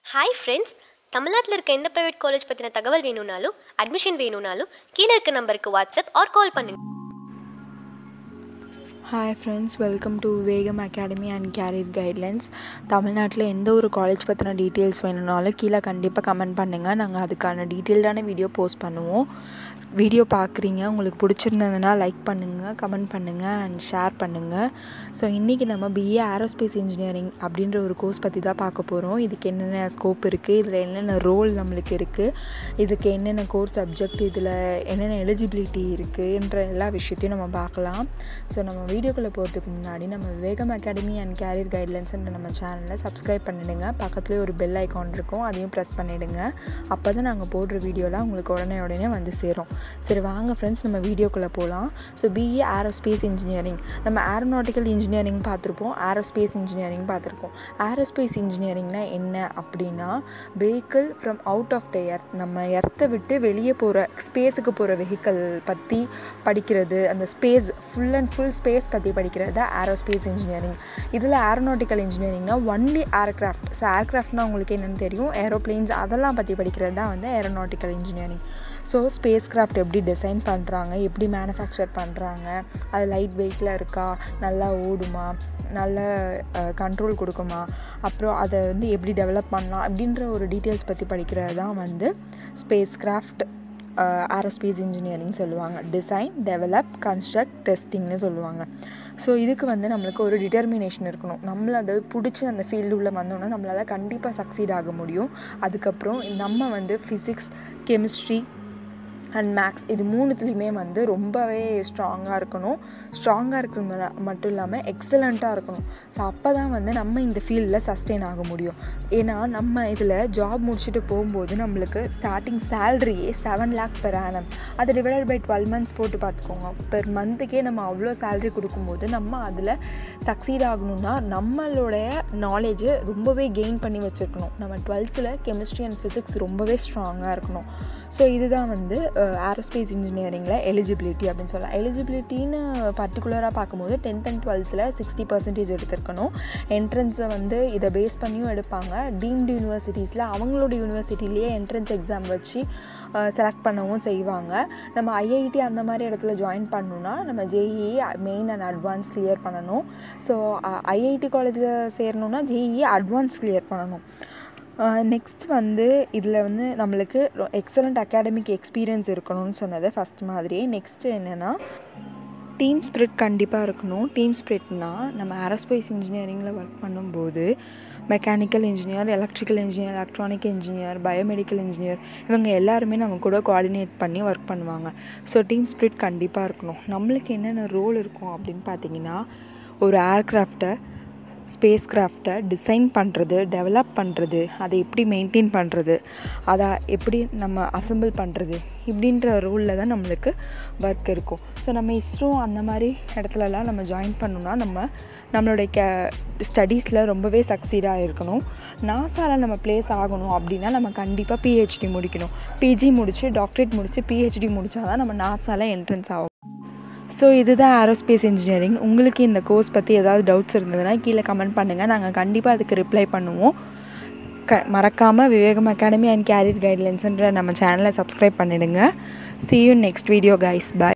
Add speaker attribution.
Speaker 1: hi friends தமிழ்நாட்டில் இருக்க எந்த ப்ரைவேட் காலேஜ் பற்றின தகவல் வேணும்னாலும் அட்மிஷன் வேணும்னாலும் கீழே இருக்க நம்பருக்கு வாட்ஸ்அப் ஆர் கால் பண்ணுங்க
Speaker 2: hi friends welcome to Vegam academy and career guidelines தமிழ்நாட்டில் எந்த ஒரு காலேஜ் பற்றின டீட்டெயில்ஸ் வேணும்னாலும் கீழே கண்டிப்பாக கமெண்ட் பண்ணுங்கள் நாங்கள் அதுக்கான டீட்டெயில்டான வீடியோ போஸ்ட் பண்ணுவோம் வீடியோ பார்க்குறீங்க உங்களுக்கு பிடிச்சிருந்ததுன்னா லைக் பண்ணுங்கள் கமெண்ட் பண்ணுங்கள் அண்ட் ஷேர் பண்ணுங்கள் ஸோ இன்றைக்கி நம்ம பிஏ ஏரோஸ்பேஸ் இன்ஜினியரிங் அப்படின்ற ஒரு கோர்ஸ் பற்றி தான் பார்க்க போகிறோம் இதுக்கு என்னென்ன ஸ்கோப் இருக்குது இதில் என்னென்ன ரோல் நம்மளுக்கு இருக்குது இதுக்கு என்னென்ன கோர்ஸ் சப்ஜெக்ட் இதில் என்னென்ன எலிஜிபிலிட்டி இருக்குன்ற எல்லா விஷயத்தையும் நம்ம பார்க்கலாம் ஸோ நம்ம வீடியோக்குள்ளே போகிறதுக்கு முன்னாடி நம்ம விவேகம் அகாடமி அண்ட் கேரியர் கைட்லைன்ஸ்ன்ற நம்ம சேனலை சப்ஸ்கிரைப் பண்ணிவிடுங்க பக்கத்துலேயே ஒரு பெல் ஐக்கான் இருக்கும் அதையும் ப்ரெஸ் பண்ணிவிடுங்க அப்போ தான் நாங்கள் போடுற வீடியோலாம் உங்களுக்கு உடனே உடனே வந்து சேரும் சரி வாங்க ஃப்ரெண்ட்ஸ் நம்ம வீடியோக்குள்ளே போகலாம் ஸோ பிஏ ஏரோஸ்பேஸ் இன்ஜினியரிங் நம்ம ஏரோநாட்டிக்கல் இன்ஜினியரிங் பார்த்துருப்போம் ஏரோஸ்பேஸ் இன்ஜினியரிங் பார்த்துருப்போம் ஏரோஸ்பேஸ் இன்ஜினியரிங்னா என்ன அப்படின்னா vehicle from out of the earth நம்ம எர்த்தை விட்டு வெளியே போகிற ஸ்பேஸுக்கு போகிற வெஹிக்கிள் பற்றி படிக்கிறது அந்த space full and full space பற்றி படிக்கிறது தான் ஏரோஸ்பேஸ் இன்ஜினியரிங் இதில் ஏரோநாட்டிக்கல் இன்ஜினியரிங்னா ஒன்லி ஏர்க்ராஃப்ட் ஸோ ஏர்க்ராஃப்ட்னா உங்களுக்கு என்னென்னு தெரியும் ஏரோப்ளேன்ஸ் அதெல்லாம் பற்றி படிக்கிறது தான் வந்து aeronautical engineering so spacecraft எப்படி டிசைன் பண்ணுறாங்க எப்படி மேனுஃபேக்சர் பண்ணுறாங்க அது லைட் வெயிட்டில் இருக்கா நல்லா ஓடுமா நல்ல கண்ட்ரோல் கொடுக்குமா அப்புறம் அதை வந்து எப்படி டெவலப் பண்ணலாம் அப்படின்ற ஒரு டீட்டெயில்ஸ் பற்றி படிக்கிறது தான் வந்து ஸ்பேஸ் கிராஃப்ட் ஏரோஸ்பேஸ் இன்ஜினியரிங் சொல்லுவாங்க டிசைன் டெவலப் கன்ஸ்ட்ரக்ட் டெஸ்டிங்னு சொல்லுவாங்க ஸோ இதுக்கு வந்து நம்மளுக்கு ஒரு டிட்டர்மினேஷன் இருக்கணும் நம்மளை அதை பிடிச்சி அந்த ஃபீல்டு உள்ளே வந்தோன்னா நம்மளால் கண்டிப்பாக சக்சீட் ஆக முடியும் அதுக்கப்புறம் நம்ம வந்து ஃபிசிக்ஸ் கெமிஸ்ட்ரி அண்ட் மேக்ஸ் இது மூணுத்துலேயுமே வந்து ரொம்பவே ஸ்ட்ராங்காக இருக்கணும் ஸ்ட்ராங்காக இருக்கிற மட்டும் இல்லாமல் எக்ஸலண்ட்டாக இருக்கணும் ஸோ அப்போ தான் வந்து நம்ம இந்த ஃபீல்டில் சஸ்டெயின் ஆக முடியும் ஏன்னா நம்ம இதில் ஜாப் முடிச்சுட்டு போகும்போது நம்மளுக்கு ஸ்டார்டிங் சேல்ரியே செவன் லேக் பெர் ஆனம் அதை டிவைடட் பை டுவெல் மந்த்ஸ் போட்டு பார்த்துக்கோங்க பெர் மந்த்துக்கே நம்ம அவ்வளோ சேல்ரி கொடுக்கும்போது நம்ம அதில் சக்சீட் ஆகணும்னா நம்மளுடைய நாலேஜை ரொம்பவே கெயின் பண்ணி வச்சுருக்கணும் நம்ம டுவெல்த்தில் கெமிஸ்ட்ரி அண்ட் ஃபிசிக்ஸ் ரொம்பவே ஸ்ட்ராங்காக இருக்கணும் ஸோ இதுதான் வந்து ஏரோஸ்பேஸ் இன்ஜினியரிங்கில் எலிஜிபிலிட்டி அப்படின்னு சொல்லலாம் எலிஜிபிலிட்டின்னு பர்டிகுலராக பார்க்கும்போது டென்த் அண்ட் டுவெல்த்தில் சிக்ஸ்டி பர்சன்டேஜ் எடுத்திருக்கணும் என்ட்ரன்ஸை வந்து இதை பேஸ் பண்ணியும் எடுப்பாங்க டீம்டு யூனிவர்சிட்டிஸில் அவங்களோட யூனிவர்சிட்டிலேயே என்ட்ரன்ஸ் எக்ஸாம் வச்சு செலக்ட் பண்ணவும் செய்வாங்க நம்ம ஐஐடி அந்த மாதிரி இடத்துல ஜாயின் பண்ணணுன்னா நம்ம JEE main and advance clear பண்ணணும் ஸோ ஐஐடி காலேஜில் சேரணுன்னா ஜேஇஇ அட்வான்ஸ் கிளியர் பண்ணணும் நெக்ஸ்ட் வந்து இதில் வந்து நம்மளுக்கு எக்ஸலண்ட் அகாடமிக் எக்ஸ்பீரியன்ஸ் இருக்கணும்னு சொன்னது ஃபஸ்ட் மாதிரியே நெக்ஸ்ட்டு என்னென்னா டீம் ஸ்பிரிட் கண்டிப்பாக இருக்கணும் டீம் ஸ்பிரிட்னா நம்ம ஏரோஸ்பேஸ் இன்ஜினியரிங்கில் ஒர்க் பண்ணும்போது mechanical engineer electrical engineer electronic engineer biomedical engineer இவங்க எல்லாருமே நம்ம கூட கோஆர்டினேட் பண்ணி ஒர்க் பண்ணுவாங்க ஸோ டீம் ஸ்பிரிட் கண்டிப்பாக இருக்கணும் நம்மளுக்கு என்னென்ன ரோல் இருக்கும் அப்படின்னு பார்த்தீங்கன்னா ஒரு ஏர்க்ராஃப்டை ஸ்பேஸ் கிராஃப்டை டிசைன் பண்ணுறது டெவலப் பண்ணுறது அதை எப்படி மெயின்டைன் பண்ணுறது அதை எப்படி நம்ம அசம்பிள் பண்ணுறது இப்படின்ற ரூலில் தான் நம்மளுக்கு ஒர்க் இருக்கும் ஸோ நம்ம இஸ்ரோ அந்த மாதிரி இடத்துலலாம் நம்ம ஜாயின் பண்ணோம்னா நம்ம நம்மளுடைய கே ஸ்டடீஸில் ரொம்பவே சக்சீடாக இருக்கணும் நாசாவில் நம்ம ப்ளேஸ் ஆகணும் அப்படின்னா நம்ம கண்டிப்பாக பிஹெச்டி முடிக்கணும் பிஜி முடித்து டாக்டரேட் முடித்து பிஹெச்டி முடித்தா தான் நம்ம நாசாவில் என்ட்ரன்ஸ் ஆகும் ஸோ இதுதான் ஏரோஸ்பேஸ் இன்ஜினியரிங் உங்களுக்கு இந்த கோர்ஸ் பற்றி ஏதாவது டவுட்ஸ் இருந்ததுன்னா கீழே கமெண்ட் பண்ணுங்கள் நாங்கள் கண்டிப்பாக அதுக்கு ரிப்ளை பண்ணுவோம் க மறக்காமல் விவேகம் அகாடமி அண்ட் கேரியர் கைட்லைன்ஸுன்ற நம்ம சேனலை சப்ஸ்கிரைப் பண்ணிடுங்க see you next video guys bye